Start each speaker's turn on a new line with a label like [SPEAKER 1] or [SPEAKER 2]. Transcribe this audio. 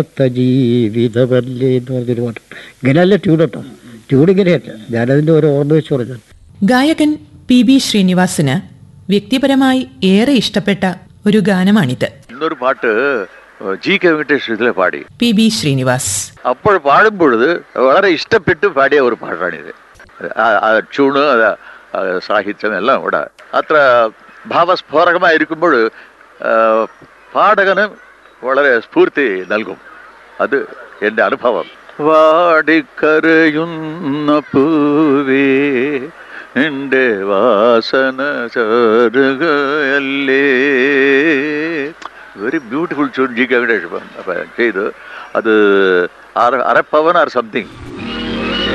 [SPEAKER 1] ജീവിതമല്ലേ എന്ന് പറഞ്ഞൊരു പാട്ട് ഇങ്ങനെയല്ല ട്യൂൺ കേട്ടോ ട്യൂൺ ഇങ്ങനെയല്ല ഞാനതിൻ്റെ ഒരു ഓർമ്മ വെച്ച് പറഞ്ഞു
[SPEAKER 2] ഗായകൻ പി ബി ശ്രീനിവാസിന് വ്യക്തിപരമായി ഏറെ ഇഷ്ടപ്പെട്ട ഒരു ഗാനമാണിത്
[SPEAKER 3] இன்னொரு பாட்டு ஜி கே வெங்கடேஷ் இதில் பாடி
[SPEAKER 2] പി ബി ശ്രീനിവാസ്
[SPEAKER 3] അപ്പോൾ പാടുമ്പൊഴുത് വളരെ ഇഷ്ടപ്പെട്ട് പാടിയ ഒരു പാട്ടാണിത് ആ- ആ ട്യൂണ് അത് ആ സാഹിത്യം എല്ലാം ഇവിടെ അത്ര ഭാവസ്ഫോരകമായിരിക്കുമ്പോൾ പാടകന് വളരെ സ്ഫൂർത്തി നൽകും അത് എൻ്റെ അനുഭവം വാടിക്കരയുന്ന പൂവേ എൻ്റെ വാസന ചേരുകയല്ലേ very beautiful tune G K Venkatesh അപ്പം ചെയ്ത് അത് അര അര പവൻ ആർ സംതിങ്